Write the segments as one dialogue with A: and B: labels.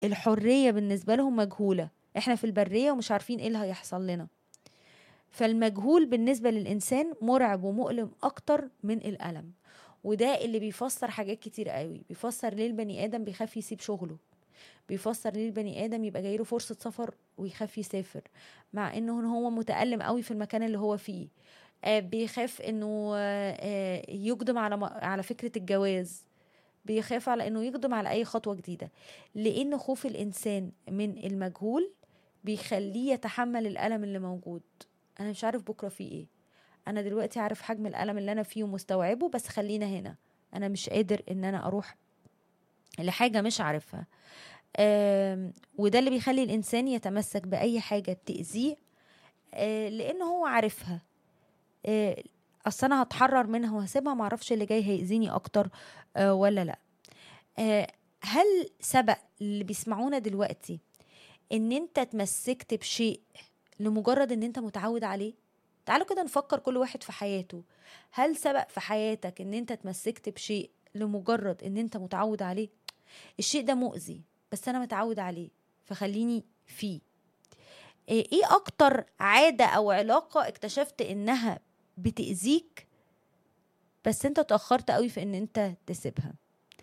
A: الحرية بالنسبة لهم مجهولة احنا في البرية ومش عارفين ايه اللي هيحصل لنا فالمجهول بالنسبة للإنسان مرعب ومؤلم أكتر من الألم وده اللي بيفسر حاجات كتير قوي بيفسر ليه البني آدم بيخاف يسيب شغله بيفسر ليه البني آدم يبقى جايله فرصة سفر ويخاف يسافر مع انه هو متألم قوي في المكان اللي هو فيه آه بيخاف انه آه يقدم على م- على فكرة الجواز بيخاف على انه يقدم على اي خطوة جديدة لان خوف الانسان من المجهول بيخليه يتحمل الألم اللي موجود انا مش عارف بكرة فيه ايه انا دلوقتي عارف حجم الألم اللي انا فيه ومستوعبه بس خلينا هنا انا مش قادر ان انا اروح لحاجة مش عارفها آم، وده اللي بيخلي الإنسان يتمسك بأي حاجة تأذيه آه، لأنه هو عارفها آه، أصل أنا هتحرر منها وهسيبها معرفش اللي جاي هيأذيني أكتر آه، ولا لأ آه، هل سبق اللي بيسمعونا دلوقتي إن أنت اتمسكت بشيء لمجرد إن أنت متعود عليه تعالوا كده نفكر كل واحد في حياته هل سبق في حياتك إن أنت اتمسكت بشيء لمجرد إن أنت متعود عليه الشيء ده مؤذي بس انا متعود عليه فخليني فيه ايه إيه اكتر عادة او علاقة اكتشفت انها بتأذيك بس انت اتأخرت قوي في ان انت تسيبها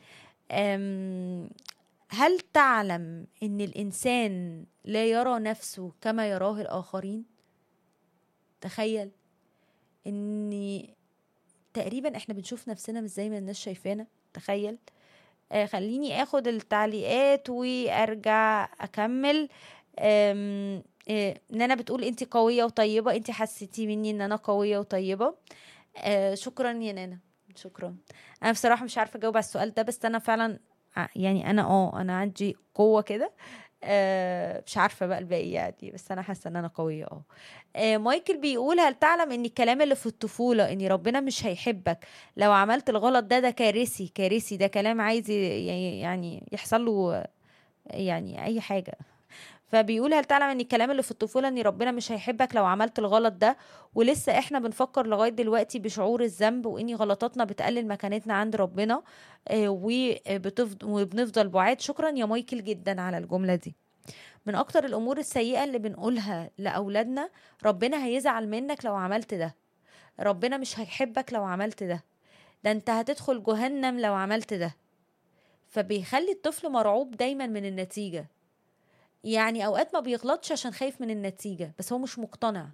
A: أم، هل تعلم ان الانسان لا يرى نفسه كما يراه الاخرين تخيل ان تقريبا احنا بنشوف نفسنا مش زي ما الناس شايفانا تخيل آه، خليني اخد التعليقات وارجع اكمل آم، آه، نانا بتقول انت قوية وطيبة انت حسيتي مني ان انا قوية وطيبة آه، شكرا يا نانا شكرا انا بصراحة مش عارفة اجاوب على السؤال ده بس انا فعلا ع- يعني انا اه انا عندي قوة كده آه، مش عارفة بقى الباقي يعني بس انا حاسة ان انا قوية اه آه، مايكل بيقول هل تعلم ان الكلام اللي في الطفولة ان ربنا مش هيحبك لو عملت الغلط ده ده كارثي كارثي ده كلام عايز ي- يعني يحصل له يعني اي حاجه فبيقول هل تعلم ان الكلام اللي في الطفوله ان ربنا مش هيحبك لو عملت الغلط ده ولسه احنا بنفكر لغايه دلوقتي بشعور الذنب وان غلطاتنا بتقلل مكانتنا عند ربنا آه، وبتفض- وبنفضل بعاد شكرا يا مايكل جدا على الجمله دي من اكتر الامور السيئه اللي بنقولها لاولادنا ربنا هيزعل منك لو عملت ده ربنا مش هيحبك لو عملت ده ده انت هتدخل جهنم لو عملت ده فبيخلي الطفل مرعوب دايما من النتيجة يعني اوقات ما بيغلطش عشان خايف من النتيجة بس هو مش مقتنع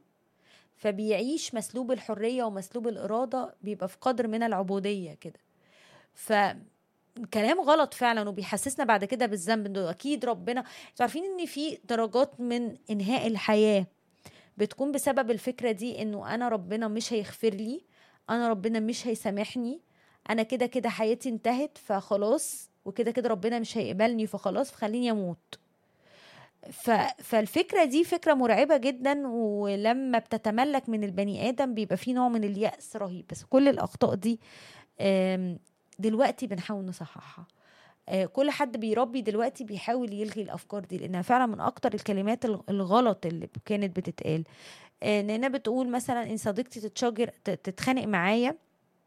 A: فبيعيش مسلوب الحرية ومسلوب الإرادة بيبقى في قدر من العبودية كده ف كلام غلط فعلا وبيحسسنا بعد كده بالذنب انه اكيد ربنا انتوا عارفين ان في درجات من انهاء الحياه بتكون بسبب الفكره دي انه انا ربنا مش هيغفر لي انا ربنا مش هيسامحني انا كده كده حياتي انتهت فخلاص وكده كده ربنا مش هيقبلني فخلاص فخليني اموت ف... فالفكرة دي فكرة مرعبة جدا ولما بتتملك من البني آدم بيبقى فيه نوع من اليأس رهيب بس كل الأخطاء دي آم، دلوقتي بنحاول نصححها آه، كل حد بيربي دلوقتي بيحاول يلغي الأفكار دي لأنها فعلا من أكتر الكلمات الغ- الغلط اللي كانت بتتقال آه، نانا بتقول مثلا إن صديقتي تتشاجر ت- تتخانق معايا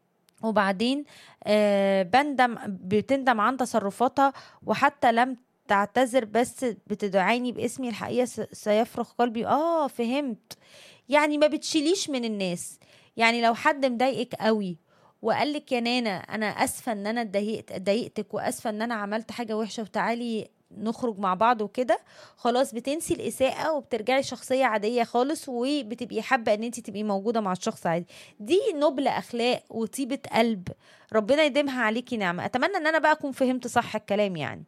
A: وبعدين آه، بندم بتندم عن تصرفاتها وحتى لم تعتذر بس بتدعاني باسمي الحقيقة س- سيفرغ قلبي اه فهمت يعني ما بتشيليش من الناس يعني لو حد مضايقك قوي وقال لك يا نانا انا اسفه ان انا اتضايقت ضايقتك واسفه ان انا عملت حاجه وحشه وتعالي نخرج مع بعض وكده خلاص بتنسي الاساءه وبترجعي شخصيه عاديه خالص وبتبقي حابه ان انت تبقي موجوده مع الشخص عادي دي نبل اخلاق وطيبه قلب ربنا يديمها عليكي نعمه اتمنى ان انا بقى اكون فهمت صح الكلام يعني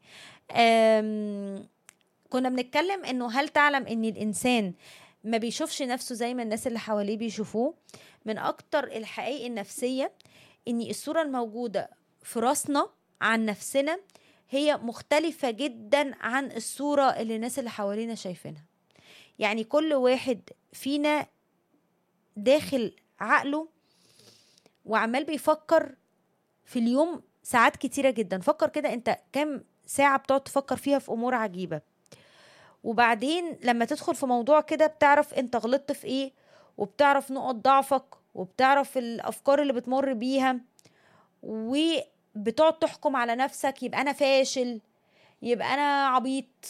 A: أم كنا بنتكلم انه هل تعلم ان الانسان ما بيشوفش نفسه زي ما الناس اللي حواليه بيشوفوه من اكتر الحقائق النفسيه ان الصوره الموجوده في راسنا عن نفسنا هي مختلفه جدا عن الصوره اللي الناس اللي حوالينا شايفينها يعني كل واحد فينا داخل عقله وعمال بيفكر في اليوم ساعات كتيرة جدا فكر كده انت كام ساعة بتقعد تفكر فيها في أمور عجيبة وبعدين لما تدخل في موضوع كده بتعرف انت غلطت في ايه وبتعرف نقط ضعفك وبتعرف الأفكار اللي بتمر بيها وبتقعد تحكم على نفسك يبقى أنا فاشل يبقى انا عبيط